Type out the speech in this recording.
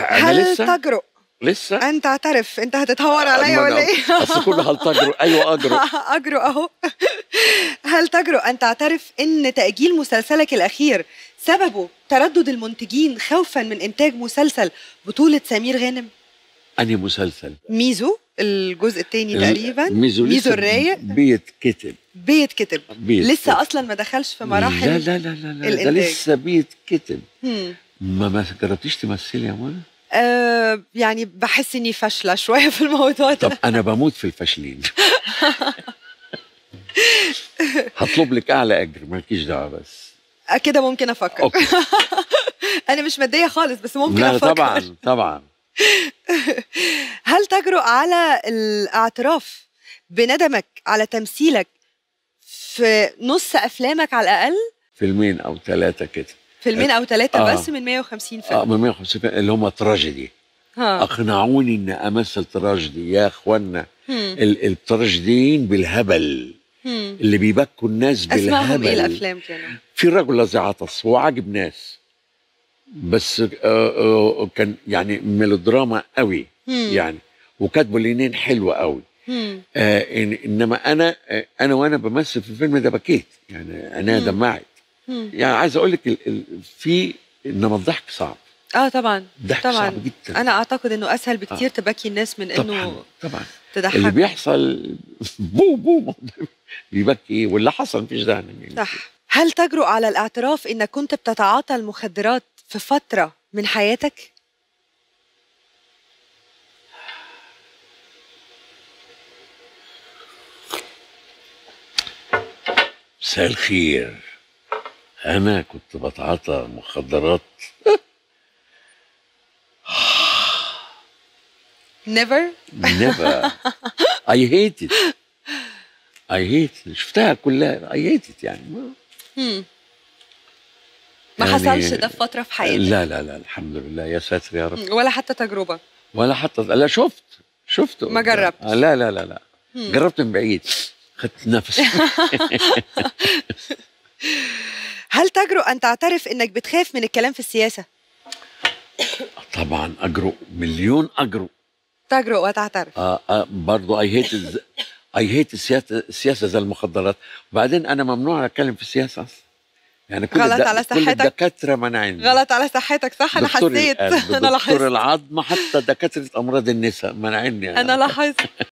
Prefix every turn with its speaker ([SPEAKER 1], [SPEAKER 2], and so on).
[SPEAKER 1] انا
[SPEAKER 2] هل
[SPEAKER 1] لسه
[SPEAKER 2] تجرؤ
[SPEAKER 1] لسه
[SPEAKER 2] ان تعترف انت هتتهور عليا
[SPEAKER 1] ما
[SPEAKER 2] ولا
[SPEAKER 1] أنا-
[SPEAKER 2] ايه
[SPEAKER 1] اصل كله هل تجرؤ ايوه اجرؤ
[SPEAKER 2] اجرؤ اهو هل تجرؤ ان تعترف ان تاجيل مسلسلك الاخير سببه تردد المنتجين خوفا من انتاج مسلسل بطوله سمير غانم
[SPEAKER 1] انهي مسلسل
[SPEAKER 2] ميزو الجزء الثاني تقريبا
[SPEAKER 1] ميزو,
[SPEAKER 2] ميزو
[SPEAKER 1] لسه
[SPEAKER 2] الرايق
[SPEAKER 1] بيتكتب
[SPEAKER 2] بيتكتب
[SPEAKER 1] بيتكتب.
[SPEAKER 2] لسه اصلا ما دخلش في مراحل
[SPEAKER 1] لا لا لا لا, لا ده
[SPEAKER 2] الإنتاج.
[SPEAKER 1] لسه بيتكتب
[SPEAKER 2] هم.
[SPEAKER 1] ما ما جربتيش تمثلي يا منى
[SPEAKER 2] آه يعني بحس اني فاشله شويه في الموضوع
[SPEAKER 1] طب
[SPEAKER 2] ده
[SPEAKER 1] انا بموت في الفاشلين هطلب لك اعلى اجر مالكيش دعوه بس
[SPEAKER 2] آه، كده ممكن افكر
[SPEAKER 1] اوكي
[SPEAKER 2] انا مش ماديه خالص بس ممكن
[SPEAKER 1] لا
[SPEAKER 2] افكر
[SPEAKER 1] طبعا طبعا
[SPEAKER 2] هل تجرؤ على الاعتراف بندمك على تمثيلك في نص افلامك على الاقل
[SPEAKER 1] فيلمين او ثلاثه كده
[SPEAKER 2] فيلمين او ثلاثه
[SPEAKER 1] آه.
[SPEAKER 2] بس من 150
[SPEAKER 1] اه
[SPEAKER 2] فيلم
[SPEAKER 1] من 150 فيلم اللي هم تراجيدي
[SPEAKER 2] ها
[SPEAKER 1] اقنعوني ان امثل تراجيدي يا اخوانا
[SPEAKER 2] هم.
[SPEAKER 1] ال- التراجيديين بالهبل
[SPEAKER 2] هم.
[SPEAKER 1] اللي بيبكوا الناس
[SPEAKER 2] اسمائهم ايه
[SPEAKER 1] بالهبل
[SPEAKER 2] الافلام كانوا
[SPEAKER 1] في رجل الذي عطس هو عاجب ناس بس آه، آه، كان يعني ميلودراما قوي
[SPEAKER 2] هم.
[SPEAKER 1] يعني وكاتبه لينين حلوه قوي
[SPEAKER 2] هم.
[SPEAKER 1] آه إن انما انا آه انا وانا بمثل في الفيلم ده بكيت يعني انا
[SPEAKER 2] مم.
[SPEAKER 1] دمعت
[SPEAKER 2] هم.
[SPEAKER 1] يعني عايز اقول لك ال- ال- في انما الضحك صعب
[SPEAKER 2] اه طبعا
[SPEAKER 1] الضحك
[SPEAKER 2] طبعا
[SPEAKER 1] صعب جدا
[SPEAKER 2] انا اعتقد انه اسهل بكتير تبكي الناس من
[SPEAKER 1] طبعا
[SPEAKER 2] انه
[SPEAKER 1] طبعا
[SPEAKER 2] تضحك
[SPEAKER 1] اللي بيحصل بو بو بيبكي ايه واللي حصل مفيش داعي يعني
[SPEAKER 2] صح هل تجرؤ على الاعتراف انك كنت بتتعاطى المخدرات في فتره من حياتك
[SPEAKER 1] مساء الخير انا كنت بتعاطى مخدرات
[SPEAKER 2] never
[SPEAKER 1] never I hate it I hate it شفتها كلها I hate it يعني ما-
[SPEAKER 2] هم. ما
[SPEAKER 1] يعني-
[SPEAKER 2] حصلش ده في فتره في حياتك
[SPEAKER 1] لا لا لا الحمد لله يا ساتر يا رب
[SPEAKER 2] ولا حتى تجربه
[SPEAKER 1] ولا حتى لا شفت شفت
[SPEAKER 2] ما جربتش.
[SPEAKER 1] لا لا لا لا
[SPEAKER 2] هم.
[SPEAKER 1] جربت من بعيد خدت نفس
[SPEAKER 2] هل تجرؤ ان تعترف انك بتخاف من الكلام في السياسه
[SPEAKER 1] طبعا اجرؤ مليون اجرؤ
[SPEAKER 2] تجرؤ وتعترف
[SPEAKER 1] آه آه برضو اي هيت اي هيت السياسه السياسه زي المخدرات وبعدين انا ممنوع اتكلم في السياسه اصلا يعني كل
[SPEAKER 2] غلط
[SPEAKER 1] الد-
[SPEAKER 2] على
[SPEAKER 1] كل
[SPEAKER 2] صحتك؟
[SPEAKER 1] الدكاتره منعني
[SPEAKER 2] غلط على صحتك صح انا
[SPEAKER 1] دكتور
[SPEAKER 2] حسيت
[SPEAKER 1] القلب
[SPEAKER 2] انا
[SPEAKER 1] دكتور
[SPEAKER 2] لاحظت
[SPEAKER 1] العظم حتى دكاتره امراض النساء منعني
[SPEAKER 2] انا لاحظت